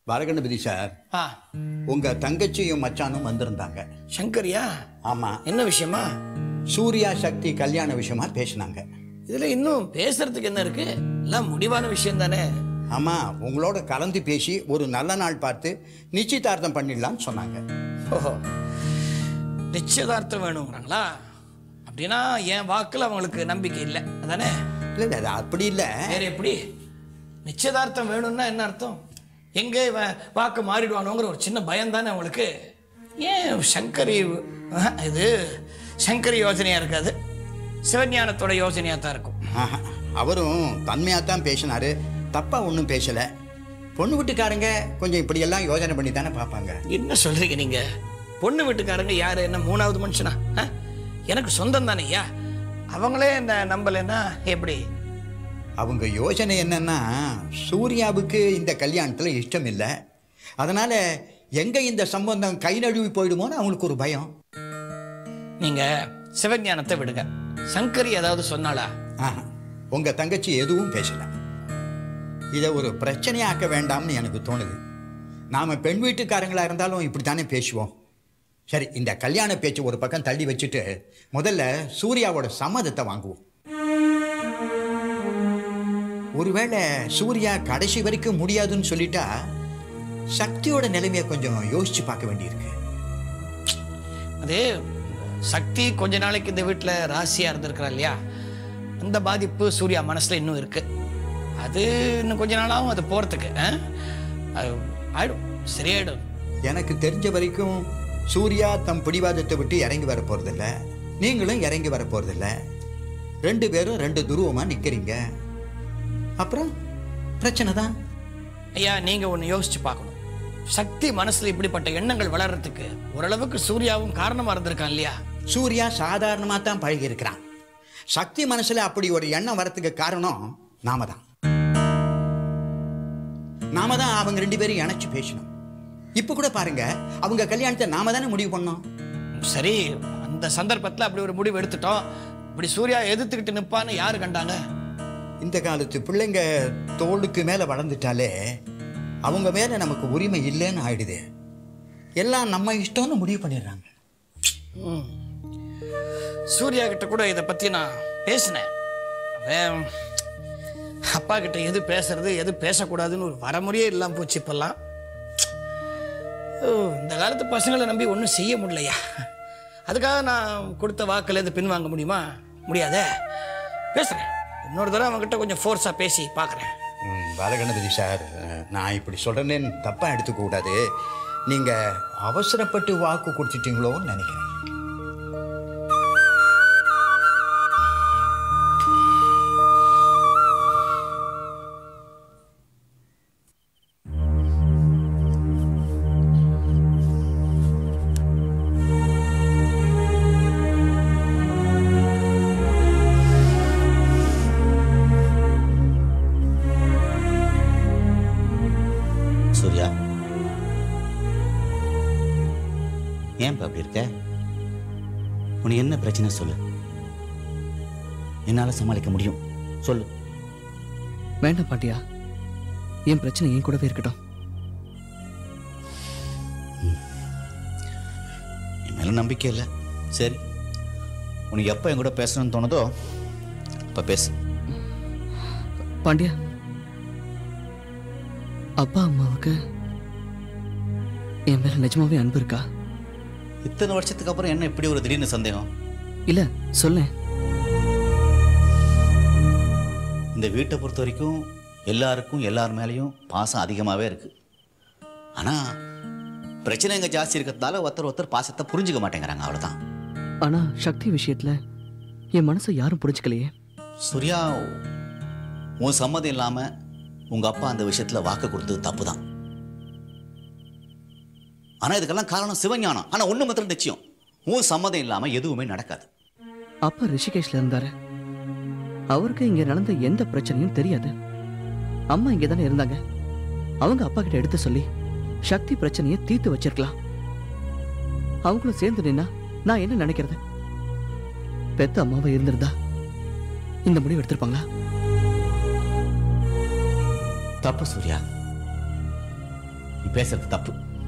வரகணபதி sir ஆ உங்க தங்கச்சியும் மச்சானும் வந்திருந்தாங்க சங்கரியா ஆமா என்ன விஷயமா சூர்யா சக்தி கல்யாண விஷயமா பேசினாங்க இதுல இன்னும் பேசுறதுக்கு என்ன இருக்கு எல்லாம் முடிவான விஷயம் தானே ஆமா உங்களோட கலந்து பேசி ஒரு நல்ல நாள் பார்த்து நிச்சயதார்த்தம் பண்ணிடலாம்னு சொன்னாங்க ஓஹோ நிச்சயதார்த்தம் வேணுங்கிறாங்களா அப்படின்னா என் வாக்குல அவங்களுக்கு நம்பிக்கை இல்லை அதானே இல்லை இல்லை அது அப்படி இல்லை வேற எப்படி நிச்சயதார்த்தம் வேணும்னா என்ன அர்த்தம் எங்க இவன் வாக்கு மாறிடுவானோங்கிற ஒரு சின்ன பயம் தானே அவங்களுக்கு ஏன் சங்கரி ஆஹா, இது சங்கரி யோசனையா இருக்காது சிவஞானத்தோட யோசனையா தான் இருக்கும் ஆஹா, அவரும் தன்மையாக தான் பேசினாரு தப்பா ஒன்றும் பேசல பொண்ணு வீட்டுக்காரங்க கொஞ்சம் இப்படியெல்லாம் யோசனை பண்ணி தானே பார்ப்பாங்க என்ன சொல்றீங்க நீங்க பொண்ணு வீட்டுக்காரங்க யாரு என்ன மூணாவது மனுஷனா ஆ? எனக்கு சொந்தம் தானே ஐயா அவங்களே என்ன நம்பலைன்னா எப்படி அவங்க யோசனை என்னன்னா சூர்யாவுக்கு இந்த கல்யாணத்துல இஷ்டம் இல்லை அதனால எங்க இந்த சம்பந்தம் கை நழுவி போயிடுமோன்னு அவங்களுக்கு ஒரு பயம் நீங்க சிவஞானத்தை விடுங்க சங்கரி ஏதாவது சொன்னாளா ஆஹா, உங்க தங்கச்சி எதுவும் பேசல இதை ஒரு பிரச்சனையாக்க வேண்டாம்னு எனக்கு தோணுது நாம பெண் வீட்டுக்காரங்களா இருந்தாலும் இப்படித்தானே பேசுவோம் சரி இந்த கல்யாண பேச்சு ஒரு பக்கம் தள்ளி வச்சுட்டு முதல்ல சூர்யாவோட சம்மதத்தை வாங்குவோம் ஒருவேளை சூர்யா கடைசி வரைக்கும் முடியாதுன்னு சொல்லிட்டா சக்தியோட நிலைமையை கொஞ்சம் யோசிச்சு பார்க்க வேண்டியிருக்கு அது சக்தி கொஞ்ச நாளைக்கு இந்த வீட்டில் ராசியா இருந்திருக்கிறா இல்லையா அந்த பாதிப்பு சூர்யா மனசுல இன்னும் இருக்கு அது இன்னும் கொஞ்ச நாளாகும் அது போறதுக்கு ஆ? அது ஆயிடும் சரியாயிடும் எனக்கு தெரிஞ்ச வரைக்கும் சூர்யா தம் பிடிவாதத்தை விட்டு இறங்கி வர போறதில்ல நீங்களும் இறங்கி வர போறதில்ல ரெண்டு பேரும் ரெண்டு துருவமா நிக்கிறீங்க அப்புறம் பிரச்சனை தான் ஐயா நீங்க ஒன்று யோசிச்சு பார்க்கணும் சக்தி மனசுல இப்படிப்பட்ட எண்ணங்கள் வளர்றதுக்கு ஓரளவுக்கு சூர்யாவும் காரணமா இருந்திருக்கான் இல்லையா சூர்யா சாதாரணமாக தான் பழகி இருக்கிறான் சக்தி மனசுல அப்படி ஒரு எண்ணம் வரத்துக்கு காரணம் நாம தான் நாம தான் அவங்க ரெண்டு பேரும் இணைச்சு பேசணும் இப்போ கூட பாருங்க அவங்க கல்யாணத்தை நாம தானே முடிவு பண்ணோம் சரி அந்த சந்தர்ப்பத்தில் அப்படி ஒரு முடிவு எடுத்துட்டோம் இப்படி சூர்யா எதிர்த்துக்கிட்டு நிப்பான்னு யாரு கண்டாங்க இந்த காலத்து பிள்ளைங்க தோளுக்கு மேலே வளர்ந்துட்டாலே அவங்க மேலே நமக்கு உரிமை இல்லைன்னு ஆயிடுது எல்லாம் நம்ம இஷ்டம்னு முடிவு பண்ணிடுறாங்க ம். சூர்யா கிட்ட கூட இதை பற்றி நான் பேசினேன் அவன் அப்பா கிட்ட எது பேசுறது எது பேசக்கூடாதுன்னு ஒரு வரமுறையே இல்லாமல் போச்சு இப்பெல்லாம் ஓ, இந்த காலத்து பசங்களை நம்பி ஒன்றும் செய்ய முடியலையா அதுக்காக நான் கொடுத்த வாக்குலேருந்து பின்வாங்க முடியுமா முடியாதே பேசுகிறேன் இன்னொரு தடவை அவங்ககிட்ட கொஞ்சம் ஃபோர்ஸாக பேசி பார்க்குறேன் ம், பாலகணபதி சார் நான் இப்படி சொல்கிறேன்னு தப்பாக எடுத்துக்க கூடாது நீங்கள் அவசரப்பட்டு வாக்கு கொடுத்துட்டீங்களோன்னு நினைக்கிறேன் சூர்யா ஏன்பா அப்படி இருக்க உனக்கு என்ன பிரச்சனை சொல்லு என்னால சமாளிக்க முடியும் சொல்லு வேண்டாம் பாட்டியா என் பிரச்சனை என் கூடவே இருக்கட்டும் என் மேல நம்பிக்கை இல்லை சரி உனக்கு எப்போ என் கூட பேசணும்னு தோணுதோ அப்போ பேசு பாண்டியா அப்பா அம்மாவுக்கு என் மேல நிஜமாவே அன்பு இருக்கா இத்தனை வருஷத்துக்கு அப்புறம் என்ன இப்படி ஒரு திடீர்னு சந்தேகம் இல்ல சொல்லேன் இந்த வீட்டை பொறுத்த வரைக்கும் எல்லாருக்கும் எல்லார் மேலேயும் பாசம் அதிகமாகவே இருக்கு ஆனால் பிரச்சனைங்க ஜாஸ்தி இருக்கிறதால ஒருத்தர் ஒருத்தர் பாசத்தை புரிஞ்சுக்க மாட்டேங்கிறாங்க அவ்வளோதான் ஆனா சக்தி விஷயத்துல என் மனசை யாரும் புரிஞ்சுக்கலையே சூர்யா உன் சம்மதம் இல்லாமல் உங்கள் அப்பா அந்த விஷயத்தில் வாக்கு கொடுத்தது தப்பு தான் ஆனால் இதுக்கெல்லாம் காரணம் சிவஞானம் ஆனால் ஒன்று மாத்திரம் நிச்சயம் உன் சம்மதம் இல்லாமல் எதுவுமே நடக்காது அப்பா ரிஷிகேஷ்ல இருந்தாரு அவருக்கு இங்க நடந்த எந்த பிரச்சனையும் தெரியாது அம்மா இங்க தானே இருந்தாங்க அவங்க அப்பா கிட்ட எடுத்து சொல்லி சக்தி பிரச்சனையை தீர்த்து வச்சிருக்கலாம் அவங்களும் சேர்ந்து நின்னா நான் என்ன நினைக்கிறது பெத்த அம்மாவை இருந்திருந்தா இந்த முடிவு எடுத்திருப்பாங்களா தப்பு சூர்யா நீ பேசுறது தப்பு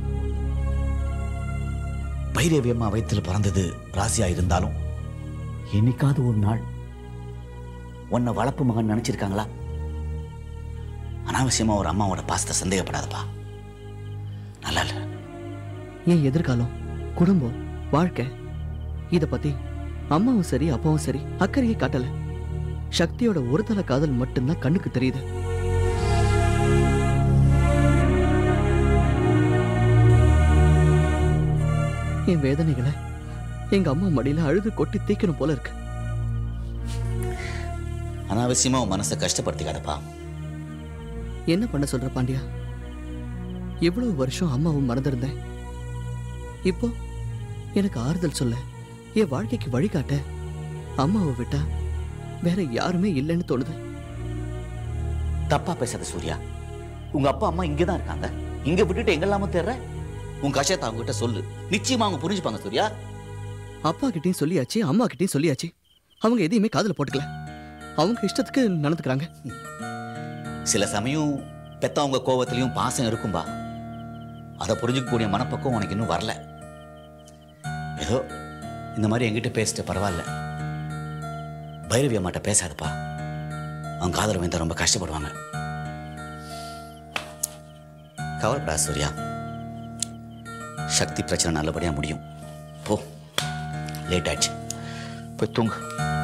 பைரவி அம்மா வயித்துல பிறந்தது ராசியா இருந்தாலும் என்னைக்காவது ஒரு நாள் உன்னை வளர்ப்பு மகன் நினைச்சிருக்காங்களா அனாவசியமா ஒரு அம்மாவோட பாசத்தை சந்தேகப்படாதப்பா நல்லா இல்லை என் எதிர்காலம் குடும்பம் வாழ்க்கை இத பத்தி அம்மாவும் சரி அப்பாவும் சரி அக்கறையே காட்டல சக்தியோட ஒருதல காதல் மட்டும்தான் கண்ணுக்கு தெரியுது என் வேதனைகளை எங்க அம்மா மடியில அழுது கொட்டி தீக்கணும் போல இருக்கு அனாவசியமா உன் மனசை கஷ்டப்படுத்திக்காதப்பா என்ன பண்ண சொல்ற பாண்டியா இவ்வளவு வருஷம் அம்மாவும் மறந்திருந்தேன் இப்போ எனக்கு ஆறுதல் சொல்ல என் வாழ்க்கைக்கு வழிகாட்ட அம்மாவை விட்டா வேற யாருமே இல்லைன்னு தோணுது தப்பா பேசாத சூர்யா உங்க அப்பா அம்மா இங்க தான் இருக்காங்க இங்க விட்டுட்டு எங்கெல்லாமோ தேர்ற உன் கஷ்டத்தை அவங்க கிட்ட சொல்லு நிச்சயமா அவங்க புரிஞ்சுப்பாங்க சூர்யா அப்பா கிட்டயும் சொல்லியாச்சு அம்மா கிட்டயும் சொல்லியாச்சு அவங்க எதையுமே காதுல போட்டுக்கல அவங்க இஷ்டத்துக்கு நடந்துக்கிறாங்க சில சமயம் பெத்தவங்க கோவத்திலையும் பாசம் இருக்கும்பா அதை புரிஞ்சுக்கக்கூடிய மனப்பக்குவம் உனக்கு இன்னும் வரல ஏதோ இந்த மாதிரி என்கிட்ட பேசிட்டு பரவாயில்ல பைரவி அம்மாட்ட பேசாதப்பா அவங்க காதல வந்து ரொம்ப கஷ்டப்படுவாங்க கவலைப்படாத சூர்யா சக்தி பிரச்சனை நல்லபடியா முடியும் போ லேட் ஆயிடுச்சு போய் தூங்கு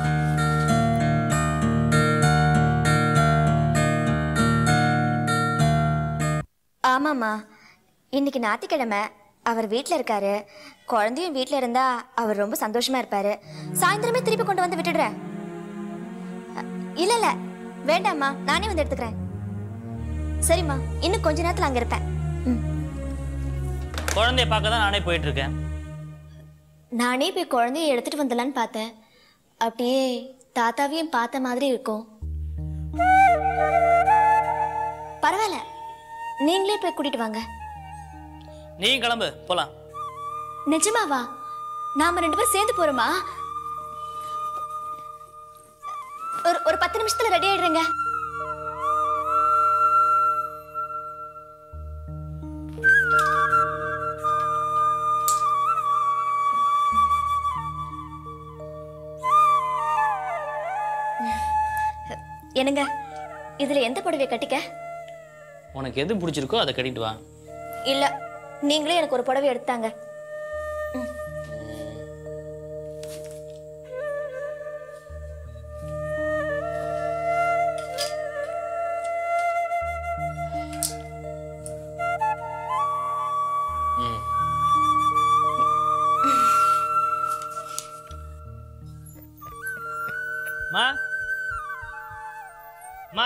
ஆமாம்மா இன்னைக்கு ஞாயிற்றுக்கிழமை அவர் வீட்டில் இருக்காரு குழந்தையும் வீட்டில் இருந்தா அவர் ரொம்ப சந்தோஷமா இருப்பாரு சாயந்தரமே திருப்பி கொண்டு வந்து விட்டுடுறேன் அ, இல்ல இல்ல வேண்டாம்மா நானே வந்து எடுத்துக்கிறேன் சரிம்மா இன்னும் கொஞ்ச நேரத்தில் அங்கே இருப்பேன் ம் குழந்தைய பார்க்க தான் நானே போயிட்டு இருக்கேன் நானே போய் குழந்தைய எடுத்துட்டு வந்துடலான்னு பார்த்தேன் அப்படியே தாத்தாவையும் பார்த்த மாதிரி இருக்கும் பரவாயில்ல நீங்களே போய் கூட்டிட்டு வாங்க நீயும் கிளம்பு போலாம் நிஜமாவா நாம ரெண்டு பேரும் சேர்ந்து போறோமா ஒரு ஒரு பத்து நிமிஷத்துல ரெடி ஆயிடுறேங்க என்னங்க இதுல எந்த புடவைய கட்டிக்க உனக்கு எது பிடிச்சிருக்கோ அதை கட்டிட்டு வா இல்ல நீங்களே எனக்கு ஒரு புடவை எடுத்தாங்க ம் மா மா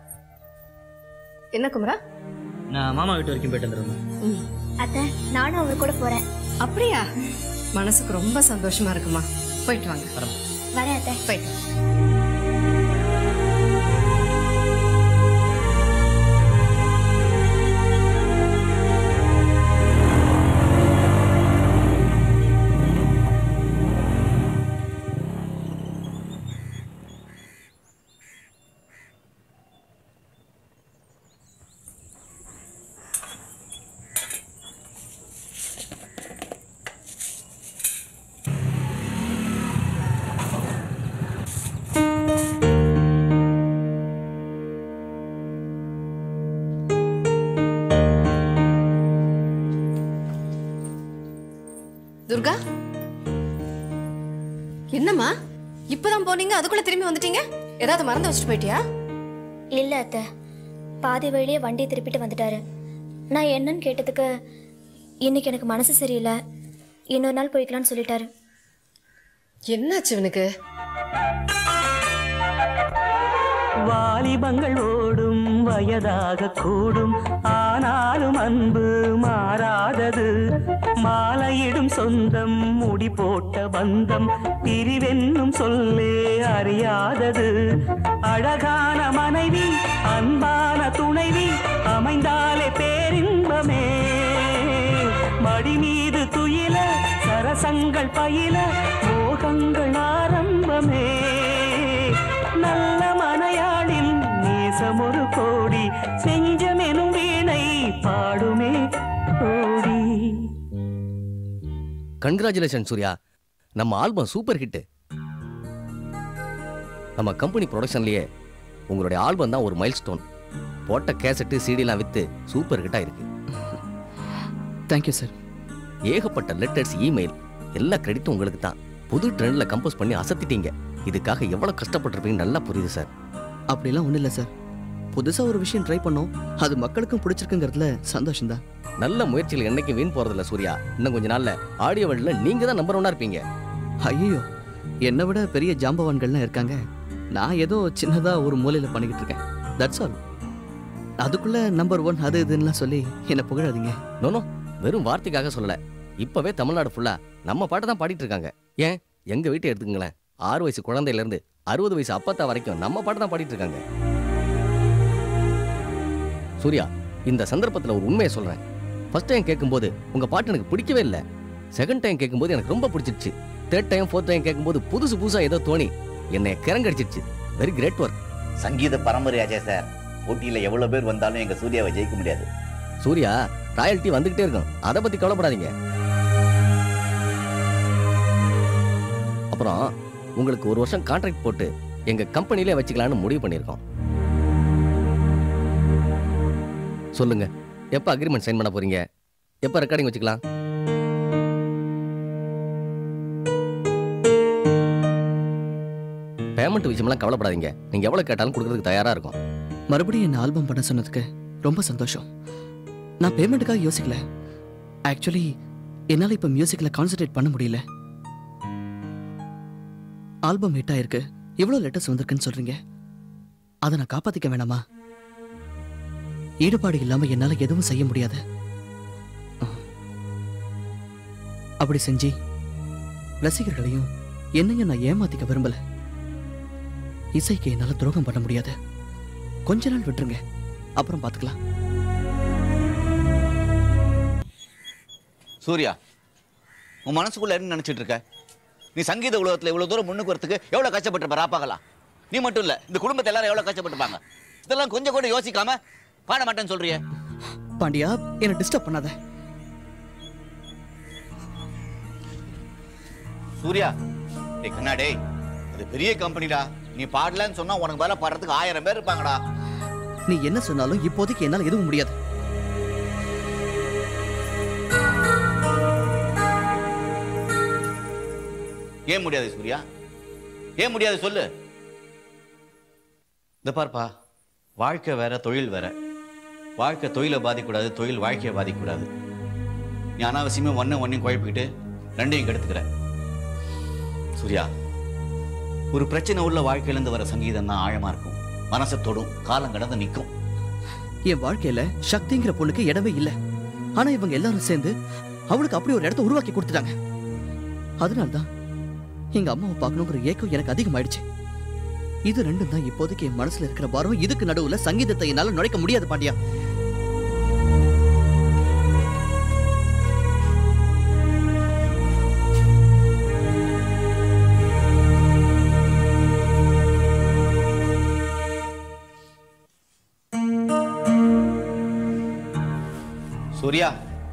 என்ன குமரா நான் மாமா வீட்டு வரைக்கும் போயிட்டு வந்துடுறேன் அத்தை நானும் அவர் கூட போறேன் அப்படியா மனசுக்கு ரொம்ப சந்தோஷமா இருக்குமா போயிட்டு வாங்க வரேன் வரேன் அத்தை போயிட்டு வாங்க. துர்கா என்னம்மா இப்பதான் போனீங்க அதுக்குள்ள திரும்பி வந்துட்டீங்க ஏதாவது மறந்து வச்சுட்டு போயிட்டியா இல்ல அத்தை பாதி வழியே வண்டியை திருப்பிட்டு வந்துட்டாரு நான் என்னன்னு கேட்டதுக்கு இன்னைக்கு எனக்கு மனசு சரியில்லை இன்னொரு நாள் போய்க்கலாம்னு சொல்லிட்டாரு என்னாச்சு இவனுக்கு வாலிபங்கள் ஓடும் வயதாக கூடும் ஆனாலும் அன்பு மாறாதது மாலையிடும் சொந்தம் முடி போட்ட பந்தம் பிரிவென்னும் சொல்லே அறியாதது அழகான மனைவி அன்பான துணைவி அமைந்தாலே பேரின்பமே மடி மீது துயில சரசங்கள் பயில மோகங்கள் ஆரம்பமே நல்ல மனையாளில் நேசம் ஒரு கோடி செஞ்சமெனும் வீணை பாடுமே கங்க்ராச்சுலேஷன் சூர்யா நம்ம ஆல்பம் சூப்பர் ஹிட் நம்ம கம்பெனி ப்ரொடக்ஷன்லயே உங்களுடைய ஆல்பம் தான் ஒரு மைல் ஸ்டோன் போட்ட கேசட்டு சிடிலாம் வித்து சூப்பர் ஹிட்டாக இருக்கு தேங்க்யூ சார் ஏகப்பட்ட லெட்டர்ஸ் இமெயில் எல்லா கிரெடிட்டும் உங்களுக்கு தான் புது ட்ரெண்டில் கம்போஸ் பண்ணி அசத்திட்டீங்க இதுக்காக எவ்வளோ கஷ்டப்பட்டிருப்பீங்க நல்லா புரியுது சார் அப்படிலாம் ஒன்றும் இல்லை சார் புதுசாக ஒரு விஷயம் ட்ரை பண்ணோம் அது மக்களுக்கும் பிடிச்சிருக்குங்கிறதுல சந்தோஷம்தான் நல்ல முயற்சியில் என்னைக்கு வீண் போறதில்ல சூர்யா இன்னும் கொஞ்ச நாள்ல ஆடியோ வேர்ல்ட்ல நீங்க தான் நம்பர் ஒன்னா இருப்பீங்க ஐயோ என்னை விட பெரிய ஜாம்பவான்கள்லாம் இருக்காங்க நான் ஏதோ சின்னதாக ஒரு மூலையில் பண்ணிக்கிட்டு இருக்கேன் தட்ஸ் ஆல் அதுக்குள்ள நம்பர் ஒன் அது இதுன்னுலாம் சொல்லி என்னை புகழாதீங்க நோனோ வெறும் வார்த்தைக்காக சொல்லல இப்பவே தமிழ்நாடு ஃபுல்லா நம்ம பாட்டை தான் பாடிட்டு இருக்காங்க ஏன் எங்க வீட்டை எடுத்துக்கங்களேன் ஆறு வயசு குழந்தையில இருந்து அறுபது வயசு அப்பத்தா வரைக்கும் நம்ம பாட்டு தான் பாடிட்டு இருக்காங்க சூர்யா இந்த சந்தர்ப்பத்துல ஒரு உண்மையை சொல்றேன் ஃபர்ஸ்ட் டைம் கேட்கும்போது உங்க பாட்டு எனக்கு பிடிக்கவே இல்லை செகண்ட் டைம் கேட்கும்போது எனக்கு ரொம்ப பிடிச்சிருச்சு தேர்ட் டைம் ஃபோர்த் டைம் கேட்கும்போது புதுசு புதுசா ஏதோ தோணி என்னை கிறங்கடிச்சிருச்சு வெரி கிரேட் ஒர்க் சங்கீத பரம்பரையாச்சே சார் போட்டியில எவ்வளவு பேர் வந்தாலும் எங்க சூர்யாவை ஜெயிக்க முடியாது சூர்யா ராயல்ட்டி வந்துகிட்டே இருக்கும் அதை பத்தி கவலைப்படாதீங்க அப்புறம் உங்களுக்கு ஒரு வருஷம் கான்ட்ராக்ட் போட்டு எங்க கம்பெனிலே வச்சுக்கலாம்னு முடிவு பண்ணியிருக்கோம் சொல்லுங்க எப்ப அக்ரிமெண்ட் சைன் பண்ண போறீங்க எப்ப ரெக்கார்டிங் வச்சுக்கலாம் பேமெண்ட் விஷயம்லாம் கவலைப்படாதீங்க நீங்க எவ்வளவு கேட்டாலும் கொடுக்கறதுக்கு தயாரா இருக்கும் மறுபடியும் என்ன ஆல்பம் பண்ண சொன்னதுக்கு ரொம்ப சந்தோஷம் நான் பேமெண்ட்டுக்காக யோசிக்கல ஆக்சுவலி என்னால் இப்போ மியூசிக்கில் கான்சென்ட்ரேட் பண்ண முடியல ஆல்பம் ஹிட் ஆயிருக்கு எவ்வளோ லெட்டர்ஸ் வந்திருக்குன்னு சொல்றீங்க அதை நான் காப்பாத்திக்க வேணாமா ஈடுபாடு இல்லாம என்னால எதுவும் செய்ய முடியாது அப்படி செஞ்சு ரசிகர்களையும் என்னையும் நான் ஏமாத்திக்க விரும்பல இசைக்கு என்னால துரோகம் பண்ண முடியாது கொஞ்ச நாள் விட்டுருங்க அப்புறம் பார்த்துக்கலாம் சூர்யா உன் மனசுக்குள்ள என்ன நினைச்சிட்டு இருக்க நீ சங்கீத உலகத்துல இவ்வளவு தூரம் முன்னுக்கு வரதுக்கு எவ்வளவு கஷ்டப்பட்டிருப்ப ராப்பாகலாம் நீ மட்டும் இல்ல இந்த குடும்பத்தை எல்லாரும் எவ்வளவு கஷ்டப்பட்டிருப்பாங்க இதெல்லாம் கொஞ்சம் கூட யோசிக்காம பாட மாட்டேன்னு சொல்றியே பாண்டியா என்னை டிஸ்டர்ப் பண்ணாத சூர்யா டேய் கண்ணா டேய் அது பெரிய கம்பெனிடா நீ பாடலன்னு சொன்னா உனக்கு மேல பாடுறதுக்கு ஆயிரம் பேர் இருப்பாங்கடா நீ என்ன சொன்னாலும் இப்போதைக்கு என்னால எதுவும் முடியாது ஏன் முடியாது சூர்யா ஏன் முடியாது சொல்லு இந்த பார்ப்பா வாழ்க்கை வேற தொழில் வேற வாழ்க்கை தொழிலை பாதிக்கக்கூடாது தொழில் வாழ்க்கையை பாதிக்கக்கூடாது நீ அனாவசியமா ஒன்னும் ஒன்னையும் குழப்பிக்கிட்டு ரெண்டையும் கெடுத்துக்கிற சூர்யா ஒரு பிரச்சனை உள்ள வாழ்க்கையிலேருந்து வர சங்கீதம் தான் ஆழமா இருக்கும் மனசை தொடும் காலம் கடந்து நிற்கும் என் வாழ்க்கையில சக்திங்கிற பொண்ணுக்கு இடமே இல்ல ஆனா இவங்க எல்லாரும் சேர்ந்து அவளுக்கு அப்படி ஒரு இடத்த உருவாக்கி கொடுத்துட்டாங்க அதனால்தான் எங்க அம்மாவை பார்க்கணுங்கிற ஏக்கம் எனக்கு அதிகமாயிடுச்சு இது ரெண்டும் தான் இப்போதைக்கு என் மனசுல இருக்கிற பாரம் இதுக்கு நடுவுல சங்கீதத்தை என்னால நுழைக்க முடியாது பாண்டியா சூர்யா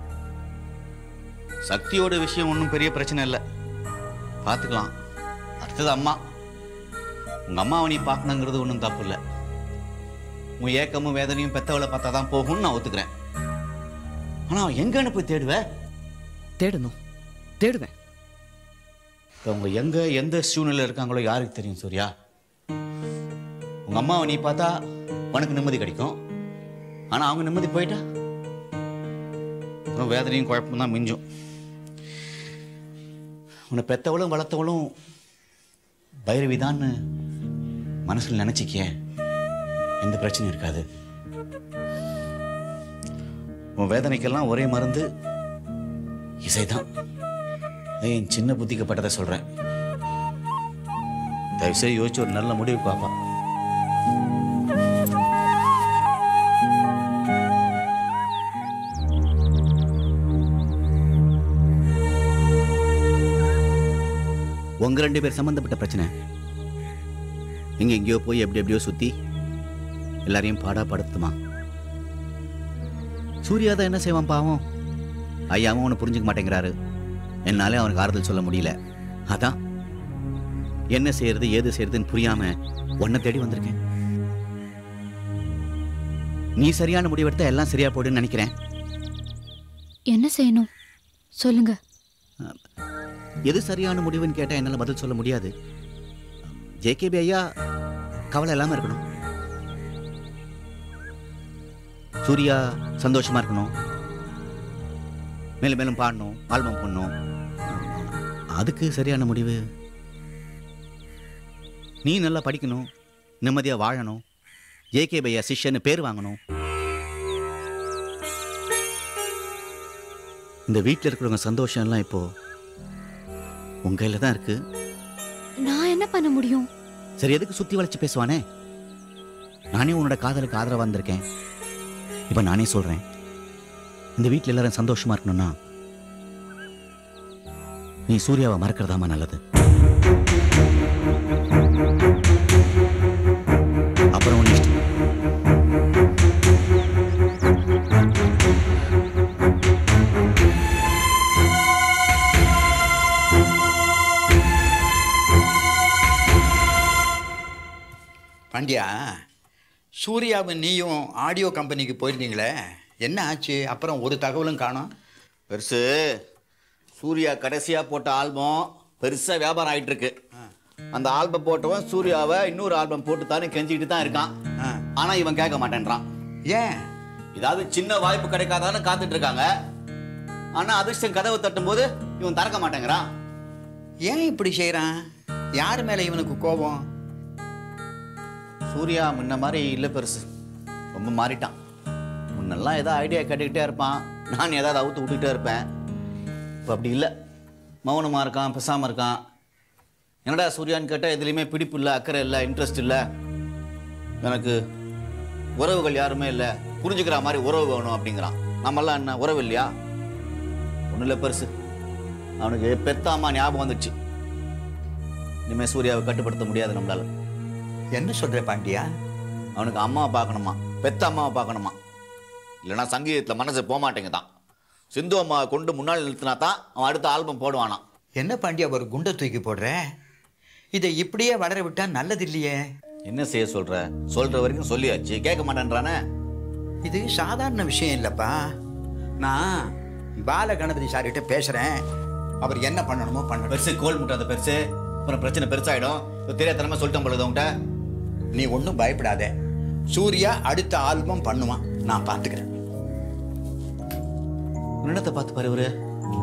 சக்தியோட விஷயம் ஒன்றும் பெரிய பிரச்சனை இல்லை பார்த்துக்கலாம் அடுத்தது அம்மா உங்க அம்மாவை நீ பார்க்கணுங்கிறது ஒன்றும் தப்பு இல்லை உன் ஏக்கமும் வேதனையும் பெத்தவளை பார்த்தா தான் போகும்னு நான் ஒத்துக்கிறேன் ஆனால் அவன் எங்கன்னு போய் தேடுவ தேடணும் தேடுவேன் இப்போ அவங்க எங்க எந்த சூழ்நிலை இருக்காங்களோ யாருக்கு தெரியும் சூர்யா உங்க அம்மாவை நீ பார்த்தா உனக்கு நிம்மதி கிடைக்கும் ஆனால் அவங்க நிம்மதி போயிட்டா அப்புறம் வேதனையும் குழப்பம் தான் மிஞ்சும் உன்னை பெத்தவளும் வளர்த்தவளும் பைரவிதான்னு மனசில் நினச்சிக்கிய எந்த பிரச்சனையும் இருக்காது உன் வேதனைக்கெல்லாம் ஒரே மருந்து இசைதான் அதான் என் சின்ன புத்திக்கப்பட்டதை சொல்கிறேன் தயவுசெய்து யோசிச்சு ஒரு நல்ல முடிவு பாப்பா உங்க ரெண்டு பேர் சம்பந்தப்பட்ட பிரச்சனை நீங்க எங்கேயோ போய் எப்படி எப்படியோ சுத்தி எல்லாரையும் பாடா படுத்துமா சூர்யா தான் என்ன செய்வான் பாவம் ஐயாவும் ஒன்று புரிஞ்சுக்க மாட்டேங்கிறாரு என்னாலே அவனுக்கு ஆறுதல் சொல்ல முடியல அதான் என்ன செய்யறது ஏது செய்யறதுன்னு புரியாம உன்னை தேடி வந்திருக்கேன் நீ சரியான முடிவெடுத்தா எல்லாம் சரியா போடுன்னு நினைக்கிறேன் என்ன செய்யணும் சொல்லுங்க எது சரியான முடிவுன்னு கேட்டா என்னால பதில் சொல்ல முடியாது ஜேகேபி ஐயா கவலை இல்லாம இருக்கணும் சூர்யா சந்தோஷமா இருக்கணும் மேலும் மேலும் பாடணும் ஆல்பம் பண்ணணும் அதுக்கு சரியான முடிவு நீ நல்லா படிக்கணும் நிம்மதியா வாழணும் ஜேகே பையா சிஷ்யன்னு பேர் வாங்கணும் இந்த வீட்டில் இருக்கிறவங்க சந்தோஷம் எல்லாம் இப்போ உங்க கையில தான் இருக்கு நான் என்ன பண்ண முடியும் சரி எதுக்கு சுத்தி வளைச்சு பேசுவானே நானே உன்னோட காதலுக்கு ஆதரவா வந்திருக்கேன் இப்ப நானே சொல்றேன் இந்த வீட்டில் எல்லாரும் சந்தோஷமா இருக்கணும்னா நீ சூர்யாவை மறக்கிறதாமா நல்லது அப்புறம் உன் இஷ்டம் பாண்டியா சூர்யாவும் நீயும் ஆடியோ கம்பெனிக்கு போயிருந்தீங்களே என்ன ஆச்சு அப்புறம் ஒரு தகவலும் காணோம் பெருசு சூர்யா கடைசியா போட்ட ஆல்பம் பெருசா வியாபாரம் ஆயிட்டு இருக்கு அந்த ஆல்பம் போட்டவன் சூர்யாவை இன்னொரு ஆல்பம் போட்டு தானே கெஞ்சிக்கிட்டு தான் இருக்கான் ஆனா இவன் கேட்க மாட்டேன்றான் ஏன் ஏதாவது சின்ன வாய்ப்பு கிடைக்காதான்னு காத்துட்டு இருக்காங்க ஆனா அதிர்ஷ்டம் கதவை தட்டும் போது இவன் திறக்க மாட்டேங்கிறான் ஏன் இப்படி செய்கிறான் யார் மேலே இவனுக்கு கோபம் சூர்யா முன்ன மாதிரி இல்லை பெருசு ரொம்ப மாறிட்டான் முன்னெல்லாம் ஏதோ ஐடியா கேட்டுக்கிட்டே இருப்பான் நான் ஏதாவது அவுத்து விட்டுக்கிட்டே இருப்பேன் இப்போ அப்படி இல்லை மௌனமாக இருக்கான் பேசாமல் இருக்கான் என்னடா சூர்யான்னு கேட்டால் எதுலேயுமே பிடிப்பு இல்லை அக்கறை இல்லை இன்ட்ரெஸ்ட் இல்லை எனக்கு உறவுகள் யாருமே இல்லை புரிஞ்சுக்கிற மாதிரி உறவு வேணும் அப்படிங்கிறான் நம்மெல்லாம் என்ன உறவு இல்லையா ஒன்றும் இல்லை பெருசு அவனுக்கு பெத்த அம்மா ஞாபகம் வந்துடுச்சு இனிமேல் சூர்யாவை கட்டுப்படுத்த முடியாது நம்மளால என்ன சொல்ற பாண்டியா அவனுக்கு அம்மாவை பார்க்கணுமா பெத்த அம்மாவை பார்க்கணுமா இல்லைன்னா சங்கீதத்தில் மனசு போக மாட்டேங்குதான் சிந்து அம்மாவை கொண்டு முன்னாடி நிறுத்தினா தான் அவன் அடுத்த ஆல்பம் போடுவானாம் என்ன பாண்டியா ஒரு குண்டை தூக்கி போடுற இதை இப்படியே வளர விட்டா நல்லது இல்லையே என்ன செய்ய சொல்ற சொல்ற வரைக்கும் சொல்லியாச்சு கேட்க மாட்டேன்றானே இது சாதாரண விஷயம் இல்லைப்பா நான் பால கணபதி சார்கிட்ட பேசுகிறேன் அவர் என்ன பண்ணணுமோ பண்ண பெருசு கோல் முட்டாத பெருசு அப்புறம் பிரச்சனை பெருசாயிடும் தெரியாதனமா சொல்லிட்டேன் பொழுது உன்கிட்ட நீ ஒன்றும் பயப்படாத சூர்யா அடுத்த ஆல்பம் பண்ணுவான் நான் பார்த்துக்கிறேன் என்னத்தை பார்த்து பாரு இவரு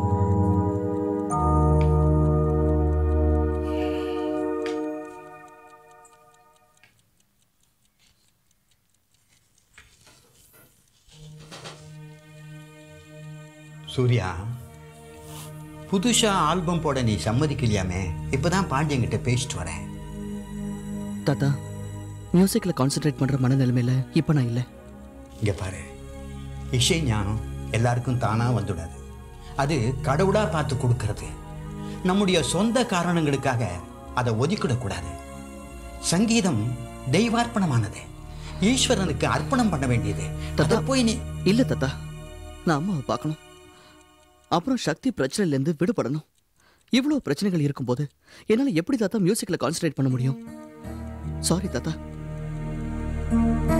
சூர்யா புதுசா ஆல்பம் போட நீ சம்மதிக்கலையாமே இப்பதான் பாண்டியங்கிட்ட பேசிட்டு வரேன் தாத்தா மியூசிக்கில் கான்சென்ட்ரேட் பண்ணுற மனநிலைமையில் இப்போ நான் இல்லை இங்க பாரு இசை ஞானம் எல்லாருக்கும் தானா வந்துடாது அது கடவுளா பார்த்து கொடுக்கறது நம்முடைய சொந்த காரணங்களுக்காக அதை ஒதுக்கிடக்கூடாது சங்கீதம் தெய்வார்ப்பணமானது ஈஸ்வரனுக்கு அர்ப்பணம் பண்ண வேண்டியது அதை போய் நீ இல்லை தாத்தா நான் அம்மாவை பார்க்கணும் அப்புறம் சக்தி பிரச்சனையிலேருந்து விடுபடணும் இவ்வளோ பிரச்சனைகள் இருக்கும்போது என்னால் எப்படி தாத்தா மியூசிக்கில் கான்சென்ட்ரேட் பண்ண முடியும் சாரி தாத்தா